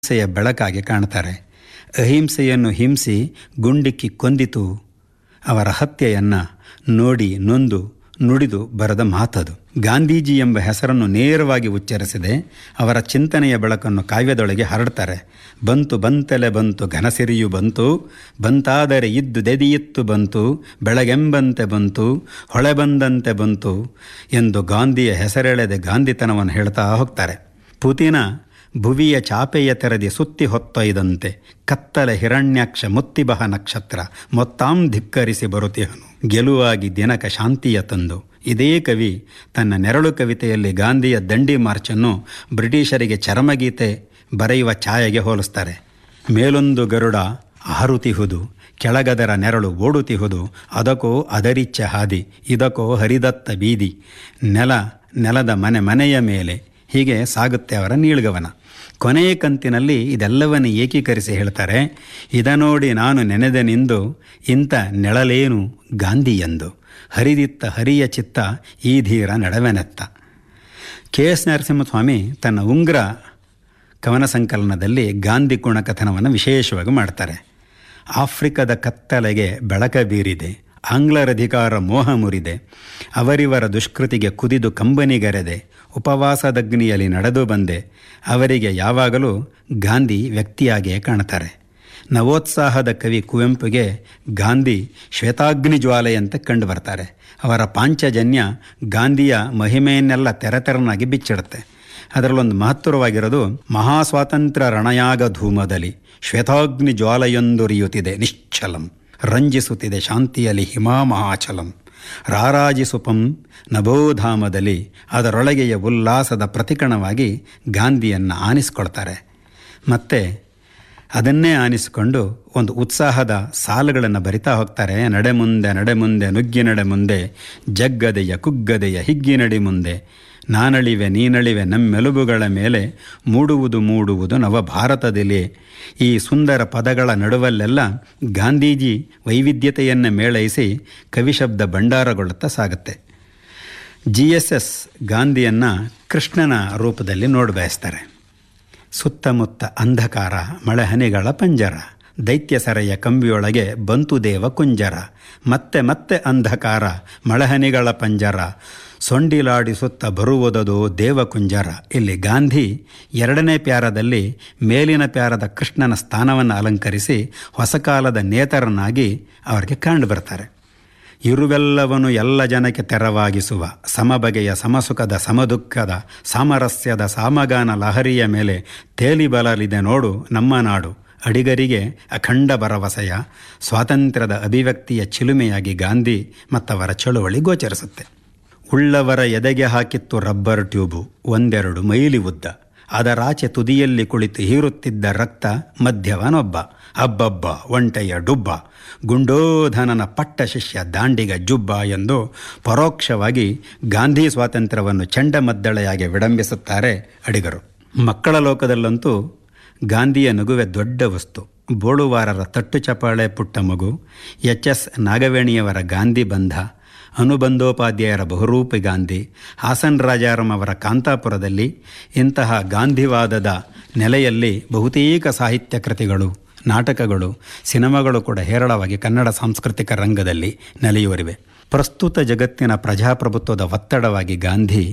ಅಹಿಂಸೆಯ ಬೆಳಕಾಗಿ ಕಾಣ್ತಾರೆ ಅಹಿಂಸೆಯನ್ನು ಹಿಂಸಿ ಗುಂಡಿಕ್ಕಿ ಕೊಂದಿತು ಅವರ ಹತ್ಯೆಯನ್ನು ನೋಡಿ ನೊಂದು ನುಡಿದು ಬರೆದ ಮಾತದು ಗಾಂಧೀಜಿ ಎಂಬ ಹೆಸರನ್ನು ನೇರವಾಗಿ ಉಚ್ಚರಿಸದೆ ಅವರ ಚಿಂತನೆಯ ಬೆಳಕನ್ನು ಕಾವ್ಯದೊಳಗೆ ಹರಡ್ತಾರೆ ಬಂತು ಬಂತಲೆ ಬಂತು ಘನಸಿರಿಯು ಬಂತು ಬಂತಾದರೆ ಇದ್ದು ದೆದಿಯಿತ್ತು ಬಂತು ಬೆಳಗೆಂಬಂತೆ ಬಂತು ಹೊಳೆ ಬಂದಂತೆ ಬಂತು ಎಂದು ಗಾಂಧಿಯ ಹೆಸರೆಳೆದೆ ಗಾಂಧಿತನವನ್ನು ಹೇಳ್ತಾ ಹೋಗ್ತಾರೆ ಪುತಿನ ಭುವಿಯ ಚಾಪೆಯ ತೆರೆದಿ ಸುತ್ತಿ ಹೊತ್ತೊಯ್ದಂತೆ ಕತ್ತಲೆ ಹಿರಣ್ಯಾಕ್ಷ ಮುತ್ತಿಬಹ ನಕ್ಷತ್ರ ಮೊತ್ತಾಂ ಧಿಕ್ಕರಿಸಿ ಬರುತ್ತಿಹನು ಗೆಲುವಾಗಿ ದಿನಕ ಶಾಂತಿಯ ತಂದು ಇದೇ ಕವಿ ತನ್ನ ನೆರಳು ಕವಿತೆಯಲ್ಲಿ ಗಾಂಧಿಯ ದಂಡಿ ಮಾರ್ಚನ್ನು ಬ್ರಿಟಿಷರಿಗೆ ಚರಮಗೀತೆ ಬರೆಯುವ ಛಾಯೆಗೆ ಹೋಲಿಸ್ತಾರೆ ಮೇಲೊಂದು ಗರುಡ ಹಾರುತಿಹುದು ಕೆಳಗದರ ನೆರಳು ಓಡುತಿಹುದು ಅದಕ್ಕೋ ಅದರಿಚ್ಚ ಹಾದಿ ಇದಕ್ಕೋ ಹರಿದತ್ತ ಬೀದಿ ನೆಲ ನೆಲದ ಮನೆ ಮನೆಯ ಮೇಲೆ ಹೀಗೆ ಸಾಗುತ್ತೆ ಅವರ ನೀಳ್ಗವನ ಕೊನೆಯ ಕಂತಿನಲ್ಲಿ ಇದೆಲ್ಲವನ್ನು ಏಕೀಕರಿಸಿ ಹೇಳ್ತಾರೆ ಇದ ನೋಡಿ ನಾನು ನೆನೆದೆನಿಂದು ಇಂಥ ನೆಳಲೇನು ಗಾಂಧಿ ಎಂದು ಹರಿದಿತ್ತ ಹರಿಯ ಚಿತ್ತ ಈ ಧೀರ ನಡವೆನೆತ್ತ ಕೆ ಎಸ್ ನರಸಿಂಹಸ್ವಾಮಿ ತನ್ನ ಉಂಗ್ರ ಕವನ ಸಂಕಲನದಲ್ಲಿ ಗಾಂಧಿ ಗುಣಕಥನವನ್ನು ವಿಶೇಷವಾಗಿ ಮಾಡ್ತಾರೆ ಆಫ್ರಿಕದ ಕತ್ತಲೆಗೆ ಬೆಳಕ ಬೀರಿದೆ ಆಂಗ್ಲರಧಿಕಾರ ಮೋಹ ಮುರಿದೆ ಅವರಿವರ ದುಷ್ಕೃತಿಗೆ ಕುದಿದು ಕಂಬನಿಗರೆದೆ ಉಪವಾಸದಗ್ನಿಯಲ್ಲಿ ನಡೆದು ಬಂದೆ ಅವರಿಗೆ ಯಾವಾಗಲೂ ಗಾಂಧಿ ವ್ಯಕ್ತಿಯಾಗಿಯೇ ಕಾಣ್ತಾರೆ ನವೋತ್ಸಾಹದ ಕವಿ ಕುವೆಂಪುಗೆ ಗಾಂಧಿ ಶ್ವೇತಾಗ್ನಿ ಜ್ವಾಲೆಯಂತೆ ಕಂಡು ಬರ್ತಾರೆ ಅವರ ಪಾಂಚಜನ್ಯ ಗಾಂಧಿಯ ಮಹಿಮೆಯನ್ನೆಲ್ಲ ತೆರೆತೆರನಾಗಿ ಬಿಚ್ಚಿಡುತ್ತೆ ಅದರಲ್ಲೊಂದು ಮಹತ್ತರವಾಗಿರೋದು ಮಹಾಸ್ವಾತಂತ್ರ್ಯ ರಣಯಾಗ ಧೂಮದಲ್ಲಿ ಶ್ವೇತಾಗ್ನಿ ಜ್ವಾಲೆಯೊಂದುರಿಯುತ್ತಿದೆ ನಿಶ್ಚಲಂ ರಂಜಿಸುತ್ತಿದೆ ಶಾಂತಿಯಲ್ಲಿ ಹಿಮಾ ಮಹಾಚಲಂ ರಾರಾಜಿಸುಪಂ ನಭೋಧಾಮದಲ್ಲಿ ಅದರೊಳಗೆಯ ಉಲ್ಲಾಸದ ಪ್ರತಿಕಣವಾಗಿ ಗಾಂಧಿಯನ್ನು ಆನಿಸ್ಕೊಳ್ತಾರೆ ಮತ್ತು ಅದನ್ನೇ ಆನಿಸಿಕೊಂಡು ಒಂದು ಉತ್ಸಾಹದ ಸಾಲುಗಳನ್ನು ಬರಿತಾ ಹೋಗ್ತಾರೆ ನಡೆ ಮುಂದೆ ನಡೆ ಮುಂದೆ ನುಗ್ಗಿ ನಡೆ ಮುಂದೆ ಜಗ್ಗದೆಯ ಕುಗ್ಗದೆಯ ಹಿಗ್ಗಿ ನಡಿ ಮುಂದೆ ನಾನಳಿವೆ ನೀನಳಿವೆ ನಮ್ಮೆಲುಬುಗಳ ಮೇಲೆ ಮೂಡುವುದು ಮೂಡುವುದು ನವ ಭಾರತದಲ್ಲಿ ಈ ಸುಂದರ ಪದಗಳ ನಡುವಲ್ಲೆಲ್ಲ ಗಾಂಧೀಜಿ ವೈವಿಧ್ಯತೆಯನ್ನು ಮೇಳೈಸಿ ಕವಿಶಬ್ದ ಭಂಡಾರಗೊಳ್ಳುತ್ತಾ ಸಾಗುತ್ತೆ ಜಿ ಎಸ್ ಎಸ್ ಗಾಂಧಿಯನ್ನು ಕೃಷ್ಣನ ರೂಪದಲ್ಲಿ ನೋಡಬಯಸ್ತಾರೆ ಸುತ್ತಮುತ್ತ ಅಂಧಕಾರ ಮಳೆಹನಿಗಳ ಪಂಜರ ದೈತ್ಯ ಸರೆಯ ಕಂಬಿಯೊಳಗೆ ಬಂತು ದೇವ ಕುಂಜರ ಮತ್ತೆ ಮತ್ತೆ ಅಂಧಕಾರ ಮಳೆಹನಿಗಳ ಪಂಜರ ಸೊಂಡಿಲಾಡಿಸುತ್ತ ಬರುವುದದು ದೇವಕುಂಜರ ಇಲ್ಲಿ ಗಾಂಧಿ ಎರಡನೇ ಪ್ಯಾರದಲ್ಲಿ ಮೇಲಿನ ಪ್ಯಾರದ ಕೃಷ್ಣನ ಸ್ಥಾನವನ್ನು ಅಲಂಕರಿಸಿ ಹೊಸಕಾಲದ ನೇತರನಾಗಿ ಅವರಿಗೆ ಕಂಡು ಬರ್ತಾರೆ ಇರುವೆಲ್ಲವನು ಎಲ್ಲ ಜನಕ್ಕೆ ತೆರವಾಗಿಸುವ ಸಮಬಗೆಯ ಸಮಸುಖದ ಸಮದುಃಖದ ಸಾಮರಸ್ಯದ ಸಾಮಗಾನ ಲಹರಿಯ ಮೇಲೆ ತೇಲಿ ಬಲಲಿದೆ ನೋಡು ನಮ್ಮ ನಾಡು ಅಡಿಗರಿಗೆ ಅಖಂಡ ಭರವಸೆಯ ಸ್ವಾತಂತ್ರ್ಯದ ಅಭಿವ್ಯಕ್ತಿಯ ಚಿಲುಮೆಯಾಗಿ ಗಾಂಧಿ ಮತ್ತವರ ಚಳುವಳಿ ಗೋಚರಿಸುತ್ತೆ ಉಳ್ಳವರ ಎದೆಗೆ ಹಾಕಿತ್ತು ರಬ್ಬರ್ ಟ್ಯೂಬು ಒಂದೆರಡು ಮೈಲಿ ಉದ್ದ ಅದರಾಚೆ ತುದಿಯಲ್ಲಿ ಕುಳಿತು ಹೀರುತ್ತಿದ್ದ ರಕ್ತ ಮಧ್ಯವನೊಬ್ಬ ಅಬ್ಬಬ್ಬ ಒಂಟೆಯ ಡುಬ್ಬ ಗುಂಡೋಧನನ ಪಟ್ಟ ಶಿಷ್ಯ ದಾಂಡಿಗ ಜುಬ್ಬ ಎಂದು ಪರೋಕ್ಷವಾಗಿ ಗಾಂಧಿ ಸ್ವಾತಂತ್ರ್ಯವನ್ನು ಚಂಡಮದ್ದಳೆಯಾಗಿ ವಿಡಂಬಿಸುತ್ತಾರೆ ಅಡಿಗರು ಮಕ್ಕಳ ಲೋಕದಲ್ಲಂತೂ ಗಾಂಧಿಯ ನಗುವೆ ದೊಡ್ಡ ವಸ್ತು ಬೋಳುವಾರರ ತಟ್ಟು ಚಪಾಳೆ ಪುಟ್ಟ ಮಗು ಎಚ್ ಎಸ್ ನಾಗವೇಣಿಯವರ ಗಾಂಧಿ ಬಂಧ ಅನುಬಂಧೋಪಾಧ್ಯಾಯರ ಬಹುರೂಪಿ ಗಾಂಧಿ ಹಾಸನ್ ರಾಜಾರಾಮ್ ಅವರ ಕಾಂತಾಪುರದಲ್ಲಿ ಇಂತಹ ಗಾಂಧಿವಾದದ ನೆಲೆಯಲ್ಲಿ ಬಹುತೇಕ ಸಾಹಿತ್ಯ ಕೃತಿಗಳು ನಾಟಕಗಳು ಸಿನಿಮಾಗಳು ಕೂಡ ಹೇರಳವಾಗಿ ಕನ್ನಡ ಸಾಂಸ್ಕೃತಿಕ ರಂಗದಲ್ಲಿ ನೆಲೆಯೂರಿವೆ ಪ್ರಸ್ತುತ ಜಗತ್ತಿನ ಪ್ರಜಾಪ್ರಭುತ್ವದ ಒತ್ತಡವಾಗಿ ಗಾಂಧಿ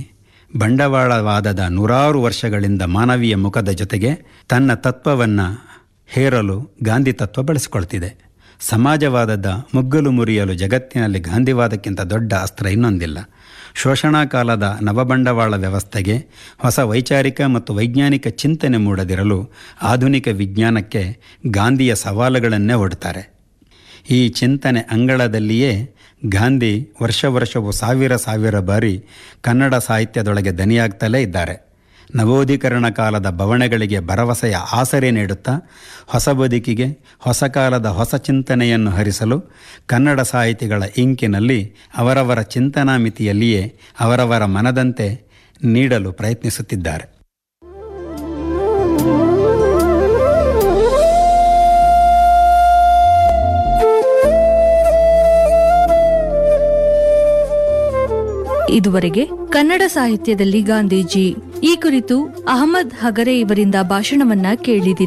ಬಂಡವಾಳವಾದದ ನೂರಾರು ವರ್ಷಗಳಿಂದ ಮಾನವೀಯ ಮುಖದ ಜೊತೆಗೆ ತನ್ನ ತತ್ವವನ್ನು ಹೇರಲು ಗಾಂಧಿ ತತ್ವ ಬಳಸಿಕೊಳ್ತಿದೆ ಸಮಾಜವಾದದ ಮುಗ್ಗಲು ಮುರಿಯಲು ಜಗತ್ತಿನಲ್ಲಿ ಗಾಂಧಿವಾದಕ್ಕಿಂತ ದೊಡ್ಡ ಅಸ್ತ್ರ ಇನ್ನೊಂದಿಲ್ಲ ಶೋಷಣಾ ಕಾಲದ ನವಬಂಡವಾಳ ವ್ಯವಸ್ಥೆಗೆ ಹೊಸ ವೈಚಾರಿಕ ಮತ್ತು ವೈಜ್ಞಾನಿಕ ಚಿಂತನೆ ಮೂಡದಿರಲು ಆಧುನಿಕ ವಿಜ್ಞಾನಕ್ಕೆ ಗಾಂಧಿಯ ಸವಾಲುಗಳನ್ನೇ ಒಡ್ತಾರೆ ಈ ಚಿಂತನೆ ಅಂಗಳದಲ್ಲಿಯೇ ಗಾಂಧಿ ವರ್ಷ ವರ್ಷವೂ ಸಾವಿರ ಸಾವಿರ ಬಾರಿ ಕನ್ನಡ ಸಾಹಿತ್ಯದೊಳಗೆ ದನಿಯಾಗ್ತಲೇ ಇದ್ದಾರೆ ನವೋದೀಕರಣ ಕಾಲದ ಬವಣೆಗಳಿಗೆ ಭರವಸೆಯ ಆಸರೆ ನೀಡುತ್ತಾ ಹೊಸ ಬದುಕಿಗೆ ಹೊಸ ಕಾಲದ ಹೊಸ ಚಿಂತನೆಯನ್ನು ಹರಿಸಲು ಕನ್ನಡ ಸಾಹಿತಿಗಳ ಇಂಕಿನಲ್ಲಿ ಅವರವರ ಚಿಂತನಾ ಮಿತಿಯಲ್ಲಿಯೇ ಅವರವರ ಮನದಂತೆ ನೀಡಲು ಪ್ರಯತ್ನಿಸುತ್ತಿದ್ದಾರೆ ಇದುವರೆಗೆ ಕನ್ನಡ ಸಾಹಿತ್ಯದಲ್ಲಿ ಗಾಂಧೀಜಿ ಈ ಕುರಿತು ಅಹಮದ್ ಹಗರೆ ಇವರಿಂದ ಭಾಷಣವನ್ನ ಕೇಳಿದಿರಿ